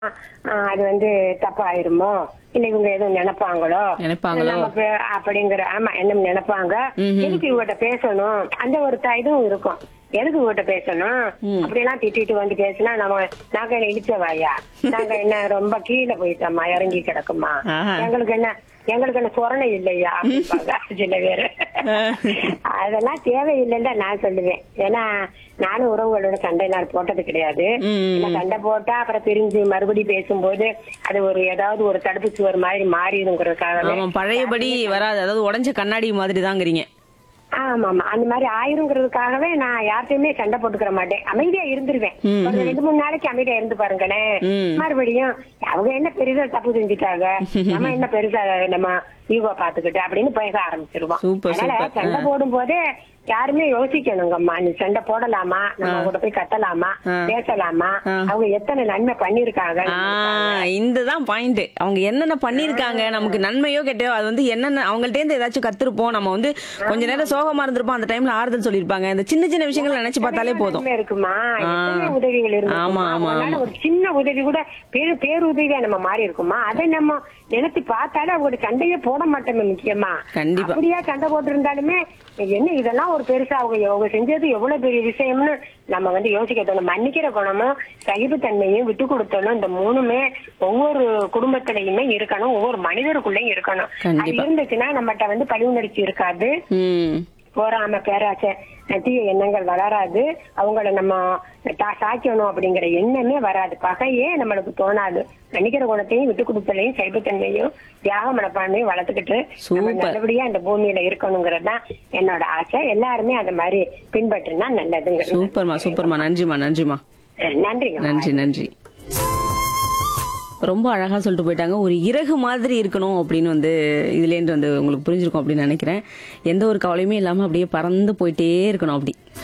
ஆஹ் அது வந்து தப்பாயிருமோ இல்ல இவங்க எதுவும் நினைப்பாங்களோ நினைப்பாங்களோ? நமக்கு அப்படிங்கிற ஆமா என்ன நினைப்பாங்க ம்ஹும். எதுக்கு இவகிட்ட பேசணும் அந்த ஒரு த- இதுவும் இருக்கும் எதுக்கு இவகிட்ட பேசணும் ம். அப்படி எல்லாம் திட்டிட்டு வந்து பேசினா நம்ம நாங்க என்ன இடிச்சவாயா நாங்க என்ன ரொம்ப கீழே போயிட்டோமா இறங்கி கிடக்குமா ஆஹா. எங்களுக்கு என்ன எங்களுக்கு என்ன சொரணை இல்லையா அப்படிம்பாங்க சில பேரு அதெல்லாம் தேவையில்லைன்னு தான் நான் சொல்லுவேன் ஏன்னா நானும் உறவுகளோட சண்டை நான் போட்டது கிடையாது ம். ஏன்னா சண்டை போட்டா அப்புறம் பிரிஞ்சு மறுபடியும் பேசும்போது அது ஒரு ஏதாவது ஒரு தடுப்பு சுவர் மாதிரி மாறிடுங்கிறதுக்காக ஆமா பழையபடி வராது அதாவது உடைஞ்ச கண்ணாடி மாதிரி தாங்கிறீங்க ஆமா ஆமா அந்த மாதிரி ஆயிருங்கிறதுக்காகவே நான் யார்கிட்டயுமே சண்டை போட்டுக்கிற மாட்டேன் அமைதியா இருந்துருவேன் ம், ஒரு ரெண்டு மூணு நாளைக்கு அமைதியா இருந்து பாருங்களேன் ம். மறுபடியும் அவங்க என்ன பெருசா தப்பு செஞ்சுட்டாங்க நம்ம என்ன பெருசா நம்ம ஈகோ பாத்துக்கிட்டு அப்படின்னு பேச ஆரம்பிச்சிருவோம் சூப்பர், அதனால சூப்பர். சண்டை ஆ. போடும் போதே யாருமே யோசிக்கணுங்கம்மா நீ சண்டை போடலாமா நம்ம கூட போய் கத்தலாமா ஆ. பேசலாமா ஆ. அவங்க எத்தனை நன்மை பண்ணிருக்காங்க ஆஹ் இதுதான் பாயிண்ட் அவங்க என்னென்ன பண்ணிருக்காங்க நமக்கு நன்மையோ கெட்டையோ அது வந்து என்னென்ன அவங்கள்ட்ட இருந்து ஏதாச்சும் கத்துருப்போம் நம்ம வந்து கொஞ்ச நேரம் சோகமா இருந்திருப்போம் அந்த டைம்ல ஆறுதல் சொல்லிருப்பாங்க இந்த சின்ன சின்ன விஷயங்கள் நினைச்சு பார்த்தாலே போதும் நன்மை இருக்குமா ஆ. எத்தனை உதவிகள் இருக்கு ஆமா, ஆமா, ஆமா. ஒரு சின்ன உதவி கூட பேரு பேருதவியா நம்ம மாறி இருக்குமா அதை நம்ம நினைச்சு பார்த்தாலே அவங்க சண்டையே போட மாட்டோமே முக்கியமா கண்டிப்பா. அப்படியா சண்டை போட்டு இருந்தாலுமே என்ன இதெல்லாம் ஒரு பெருசா அவங்க அவங்க செஞ்சது எவ்வளவு பெரிய விஷயம்னு நம்ம வந்து யோசிக்க தோணும் மன்னிக்கிற குணமும் சகிப்புத்தன்மையும் விட்டு கொடுத்தணும் இந்த மூணுமே ஒவ்வொரு குடும்பத்திலையுமே இருக்கணும் ஒவ்வொரு மனிதருக்குள்ளயும் இருக்கணும் அது கண்டிப்பா. இருந்துச்சுன்னா நம்மகிட்ட வந்து பழி உணர்ச்சி இருக்காது ம் போறாம பேராசை தீய எண்ணங்கள் வளராது அவங்கள நம்ம தா- சாய்க்கணும் அப்படிங்கிற எண்ணமே வராது பகையே நம்மளுக்கு தோணாது மன்னிக்கிற குணத்தையும் விட்டு கொடுத்தலையும் சைபத்தன்மையும் தியாக மனப்பான்மையும் வளர்த்துக்கிட்டு நம்ம சூப்பர். நல்லபடியா இந்த பூமியில இருக்கணுங்கிறது தான் என்னோட ஆசை எல்லாருமே அந்த மாதிரி பின்பற்றினா நல்லதுங்கிறது சூப்பர்மா சூப்பர்மா நன்றிமா நன்றிமா நன்றிங்க நன்றி நன்றி ரொம்ப அழகா சொல்லிட்டு போயிட்டாங்க ஒரு இறகு மாதிரி இருக்கணும் அப்படின்னு வந்து இதுலேருந்து வந்து உங்களுக்கு புரிஞ்சிருக்கும் அப்படின்னு நினைக்கிறேன் எந்த ஒரு கவலையுமே இல்லாம அப்படியே பறந்து போயிட்டே இருக்கணும் அப்படி